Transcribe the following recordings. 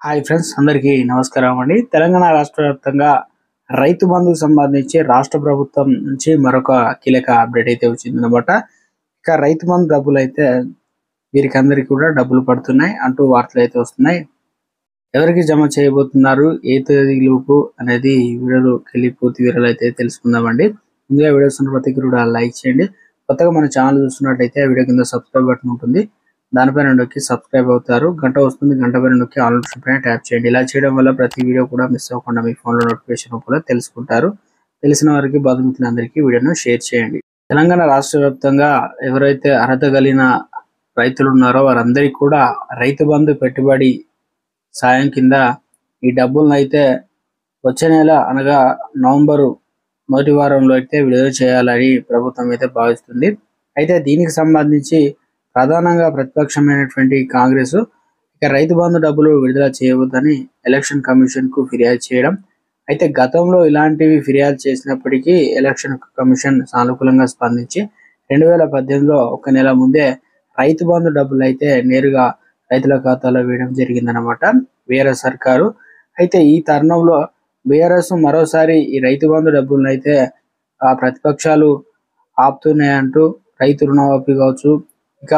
hi friends అందరికీ నమస్కారం అండి తెలంగాణ రాష్ట్ర వ్యాప్తంగా రైతు బంధుకు సంబంధించి రాష్ట్ర ప్రభుత్వం నుంచి మరొక కీలక అప్డేట్ అయితే వచ్చిందనమాట ఇక రైతు బంధు డబ్బులు అయితే వీరికి అందరికీ కూడా డబ్బులు పడుతున్నాయి అంటూ వార్తలు అయితే వస్తున్నాయి ఎవరికి జమ చేయబోతున్నారు ఏ తేదీలోపు అనేది ఈ వీడియోలోకి వెళ్ళి పూర్తి వివరాలు అయితే తెలుసుకుందామండి ముందుగా వీడియోస్ ఉన్న ప్రతి ఒక్కరు కూడా లైక్ చేయండి కొత్తగా మన ఛానల్ చూస్తున్నట్టయితే ఆ వీడియో కింద సబ్స్క్రైబ్ బటన్ ఉంటుంది దానిపైన నొక్కి సబ్స్క్రైబ్ అవుతారు గంట వస్తుంది గంట పైన నొక్కి ఆల్ నోటిఫికేషన్ పైన ట్యాప్ చేయండి ఇలా చేయడం వల్ల ప్రతి వీడియో కూడా మిస్ అవ్వకుండా మీ ఫోన్లో నోటిఫికేషన్ కూడా తెలుసుకుంటారు తెలిసిన వారికి బంధుమిత్రులందరికీ వీడియోను షేర్ చేయండి తెలంగాణ రాష్ట్ర వ్యాప్తంగా ఎవరైతే అర్హత కలిగిన రైతులు ఉన్నారో వారందరికీ కూడా రైతు బంధు పెట్టుబడి సాయం కింద ఈ డబ్బులను అయితే వచ్చే నెల అనగా నవంబరు మొదటి వారంలో అయితే విడుదల చేయాలని ప్రభుత్వం అయితే భావిస్తుంది అయితే దీనికి సంబంధించి ప్రధానంగా ప్రతిపక్షమైనటువంటి కాంగ్రెస్ ఇక రైతు బంధు డబ్బులు విడుదల చేయవద్దని ఎలక్షన్ కమిషన్ కు ఫిర్యాదు చేయడం అయితే గతంలో ఇలాంటివి ఫిర్యాదు చేసినప్పటికీ ఎలక్షన్ కమిషన్ సానుకూలంగా స్పందించి రెండు వేల పద్దెనిమిదిలో ఒక నెల ముందే రైతు బంధు డబ్బులు అయితే నేరుగా రైతుల ఖాతాలో వేయడం జరిగిందనమాట బీఆర్ఎస్ సర్కారు అయితే ఈ తరుణంలో బీఆర్ఎస్ మరోసారి ఈ రైతు బంధు డబ్బులను అయితే ఆ ప్రతిపక్షాలు ఆపుతున్నాయంటూ రైతు రుణమాఫీ కావచ్చు ఇక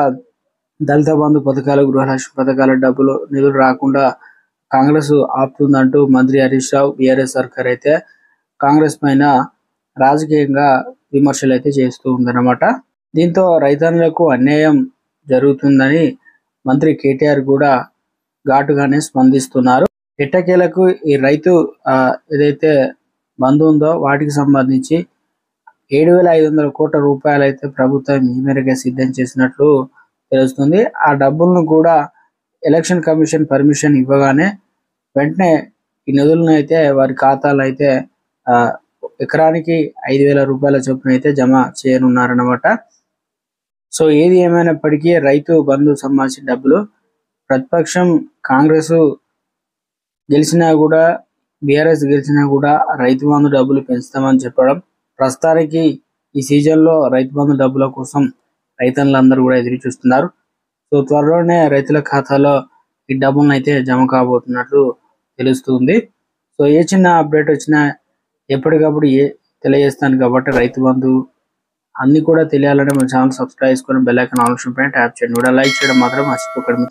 దళిత బంధు పథకాలు గృహలక్ష్మి పథకాల డబ్బులు నిధులు రాకుండా కాంగ్రెస్ ఆపుతుందంటూ మంత్రి హరీష్ రావు బీఆర్ఎస్ సర్కార్ అయితే కాంగ్రెస్ పైన రాజకీయంగా విమర్శలు అయితే చేస్తూ ఉందన్నమాట దీంతో రైతన్నులకు అన్యాయం జరుగుతుందని మంత్రి కేటీఆర్ కూడా ఘాటుగానే స్పందిస్తున్నారు ఎట్టకేలకు ఈ రైతు ఆ, ఏదైతే బంధు ఉందో వాటికి సంబంధించి ఏడు వేల ఐదు వందల కోట్ల రూపాయలు అయితే ప్రభుత్వం ఈ మేరకే సిద్ధం చేసినట్లు తెలుస్తుంది ఆ డబ్బులను కూడా ఎలక్షన్ కమిషన్ పర్మిషన్ ఇవ్వగానే వెంటనే ఈ నిధులను అయితే వారి ఖాతాలో అయితే ఆ, ఎకరానికి ఐదు వేల రూపాయల చొప్పున అయితే జమ చేయనున్నారన్నమాట సో ఏది ఏమైనప్పటికీ రైతు బంధు సంబంధించిన డబ్బులు ప్రతిపక్షం కాంగ్రెస్ గెలిచినా కూడా బీఆర్ఎస్ గెలిచినా కూడా రైతు బంధు డబ్బులు పెంచుతామని చెప్పడం ప్రస్తుతానికి ఈ సీజన్ లో రైతు బంధు డబ్బుల కోసం రైతన్నులందరూ కూడా ఎదురు చూస్తున్నారు సో త్వరలోనే రైతుల ఖాతాలో ఈ డబ్బులను అయితే జమ కాబోతున్నట్లు తెలుస్తుంది సో ఏ చిన్న అప్డేట్ వచ్చినా ఎప్పటికప్పుడు ఏ తెలియజేస్తాను కాబట్టి రైతు బంధు అన్ని కూడా తెలియాలంటే మన ఛానల్ సబ్స్క్రైబ్ చేసుకొని బెల్ ఐకాన్ ఆప్షన్ పైన ట్యాప్ చేయండి కూడా లైక్ చేయడం మాత్రం మర్చిపోకండి